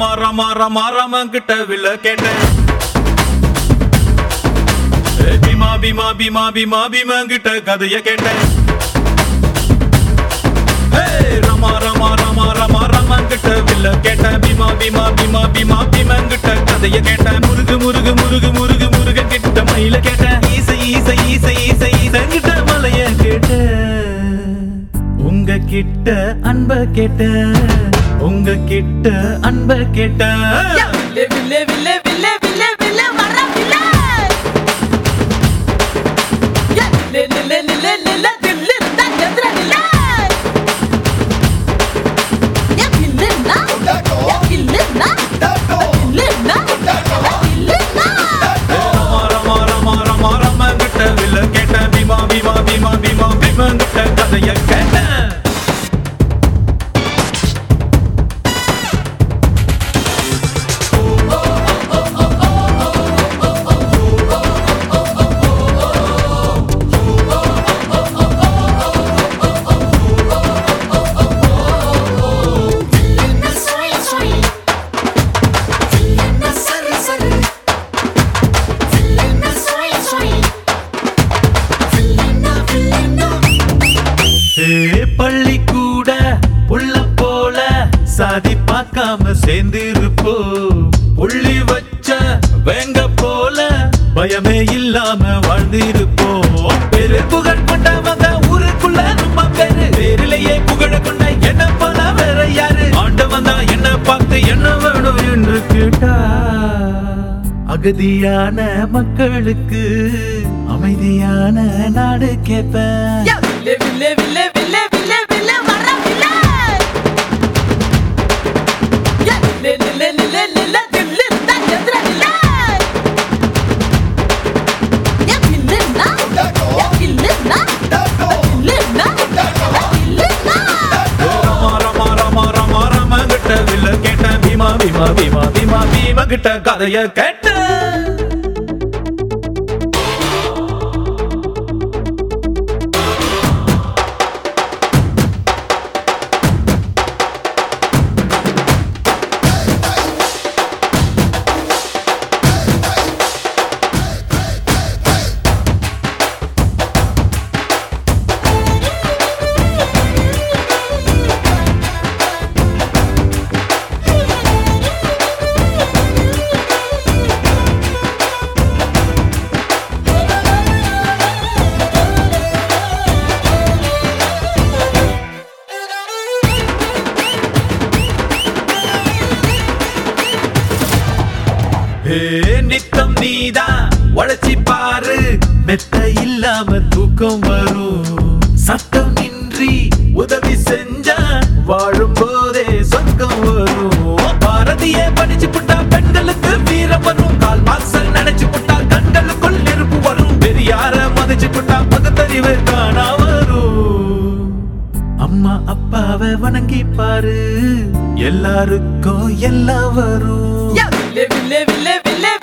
ரமா ரமா ரமா ரம கிட்ட வில்ல கேட்டேன் ஏ, பீமா பீமா பீமா பீமா பீமா கிட்ட கதைய கேட்டேன் ஏ, ரமா ரமா ரமா ரமா ரம கிட்ட வில்ல கேட்டேன் பீமா பீமா பீமா பீமா பீமா கிட்ட கதைய கேட்டேன் முருகு முருகு முருகு முருகு முருக கிட்ட மயில கேட்டேன் ஈசை ஈசை ஈசை ஈசை ஈசை கிட்ட மலைய கேட்டேன் உங்க கிட்ட அன்ப கேட்ட உங்க கிட்ட அன்ப கேட்ட வில்லே வில்லே வில்லே வில்லே வில்லே வில்லே வர வில்லே ஏ, நில்லே நில்லே நில்லே நில்லே தில்லு இருந்தா எதிர நில்லே ஏ, வில்லுன்னா? ஏ, வில்லுன்னா? வில்லுன்னா? வில்லுன்னா? ரமா ரமா ரமா ரமா ரம கிட்ட வில்ல கேட்ட பீமா பீமா பீமா பீமா பீமா கிட்ட கதைய கேட்ட Filina soy soy Filina sar sar Filina soy soy Filina filina ஏ பள்ளி கூட புள்ள போல சாதி பார்க்காம சேர்ந்திருப்போ புள்ளி வச்ச வேங்க போல பயமே இல்லாம வாழ்ந்திருப்போம் பெரு புகழ் கொண்டவங்க ஊருக்குள்ள நம்ம பேரு பேரிலேயே புகழ கொண்ட என்ன போல வேற யாரு ஆண்டவன் தான் என்ன பார்த்து என்ன வேணும் என்று கேட்டா அகதியான மக்களுக்கு அமைதியான நாடு கேட்பேன் ஏ, வில்லே வில்லே வில்லே வில்லே வில்லே வில்லே வர வில்லே ஏ, நில்லே நில்லே நில்லே நில்லே தில்லு இருந்தா எதிர நில்லே ஏ, வில்லுன்னா? ஏ, வில்லுன்னா? வில்லுன்னா? வில்லுன்னா? ரமா ரமா ரமா ரமா ரம கிட்ட வில்ல கேட்ட பீமா பீமா பீமா பீமா பீமா கிட்ட கதைய கேட்ட ஏ நித்தம் நீதான் உழைச்சி பாரு மெத்த இல்லாம தூக்கம் வரும் சட்டம் இன்றி உதவி செஞ்சா வாழும் போதே சொர்க்கம் வரும் பாரதிய படிச்சு புட்டா பெண்களுக்கு வீரம் வரும் கால் மாசல் நினைச்சு புட்டா கண்களுக்குள் நெருப்பு வரும் பெரியார மதிச்சு புட்டா பகுத்தறிவு காணா வரும் அம்மா அப்பாவை வணங்கி பாரு எல்லாருக்கும் எல்லாம் வரும் ஏ, வில்லே வில்லே வில்லே வில்லே